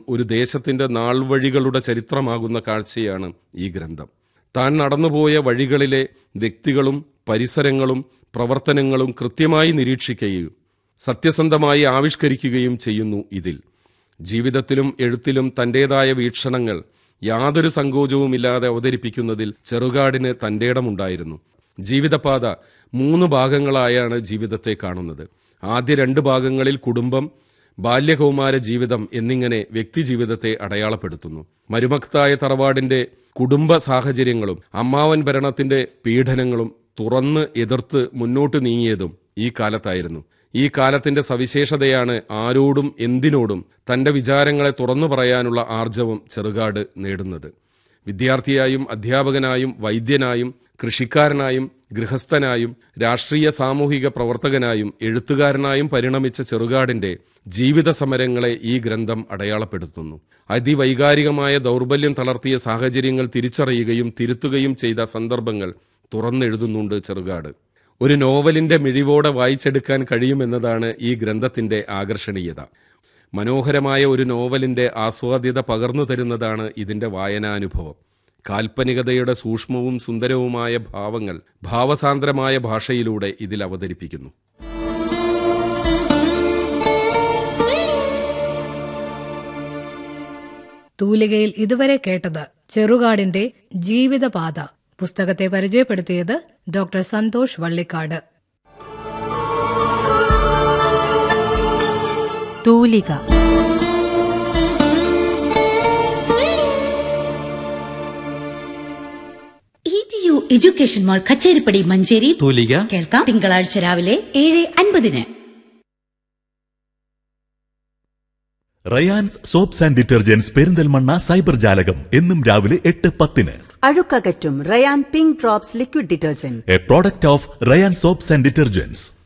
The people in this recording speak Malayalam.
ഒരു ദേശത്തിന്റെ നാൾവഴികളുടെ ചരിത്രമാകുന്ന കാഴ്ചയാണ് ഈ ഗ്രന്ഥം താൻ നടന്നുപോയ വഴികളിലെ വ്യക്തികളും പരിസരങ്ങളും പ്രവർത്തനങ്ങളും കൃത്യമായി നിരീക്ഷിക്കുകയും സത്യസന്ധമായി ആവിഷ്കരിക്കുകയും ചെയ്യുന്നു ഇതിൽ ജീവിതത്തിലും എഴുത്തിലും തന്റേതായ വീക്ഷണങ്ങൾ യാതൊരു സങ്കോചവുമില്ലാതെ അവതരിപ്പിക്കുന്നതിൽ ചെറുകാടിന് തന്റെ ഇടമുണ്ടായിരുന്നു ജീവിതപാത മൂന്ന് ഭാഗങ്ങളായാണ് ജീവിതത്തെ കാണുന്നത് ആദ്യ രണ്ട് ഭാഗങ്ങളിൽ കുടുംബം ബാല്യകൗമാര ജീവിതം എന്നിങ്ങനെ വ്യക്തിജീവിതത്തെ അടയാളപ്പെടുത്തുന്നു മരുമക്തായ തറവാടിന്റെ കുടുംബ സാഹചര്യങ്ങളും അമ്മാവൻ ഭരണത്തിന്റെ പീഡനങ്ങളും തുറന്ന് എതിർത്ത് മുന്നോട്ട് നീങ്ങിയതും ഈ കാലത്തായിരുന്നു ഈ കാലത്തിന്റെ സവിശേഷതയാണ് ആരോടും എന്തിനോടും തന്റെ വിചാരങ്ങളെ തുറന്നു പറയാനുള്ള ആർജവം ചെറുകാട് നേടുന്നത് വിദ്യാർത്ഥിയായും അധ്യാപകനായും വൈദ്യനായും കൃഷിക്കാരനായും ഗൃഹസ്ഥനായും രാഷ്ട്രീയ സാമൂഹിക പ്രവർത്തകനായും എഴുത്തുകാരനായും പരിണമിച്ച ചെറുകാടിന്റെ ജീവിത സമരങ്ങളെ ഈ ഗ്രന്ഥം അടയാളപ്പെടുത്തുന്നു അതിവൈകാരികമായ ദൗർബല്യം തളർത്തിയ സാഹചര്യങ്ങൾ തിരിച്ചറിയുകയും തിരുത്തുകയും ചെയ്ത സന്ദർഭങ്ങൾ തുറന്നെഴുതുന്നുണ്ട് ചെറുകാട് ഒരു നോവലിന്റെ മിഴിവോടെ വായിച്ചെടുക്കാൻ കഴിയുമെന്നതാണ് ഈ ഗ്രന്ഥത്തിന്റെ ആകർഷണീയത മനോഹരമായ ഒരു നോവലിന്റെ ആസ്വാദ്യത പകർന്നു തരുന്നതാണ് ഇതിന്റെ വായനാനുഭവം കാൽപ്പനികതയുടെ സൂക്ഷ്മവും സുന്ദരവുമായ ഭാവങ്ങൾ ഭാവസാന്ദ്രമായ ഭാഷയിലൂടെ ഇതിൽ അവതരിപ്പിക്കുന്നു തൂലികയിൽ ഇതുവരെ കേട്ടത് ചെറുകാടിന്റെ ജീവിതപാത പുസ്തകത്തെ പരിചയപ്പെടുത്തിയത് doctor Santhosh Vallikkad Thulika E education mall Kacheripady Manjeri Thulika കേൾക്കാം തിങ്കളാഴ്ച രാവിലെ ഏഴ് അൻപതിന് Ryan's soaps and detergents Perinthalmanna cyber ജാലകം എന്നും രാവിലെ എട്ട് പത്തിന് അഴുക്കകറ്റും Ryan pink drops liquid detergent a product of Ryan soaps and detergents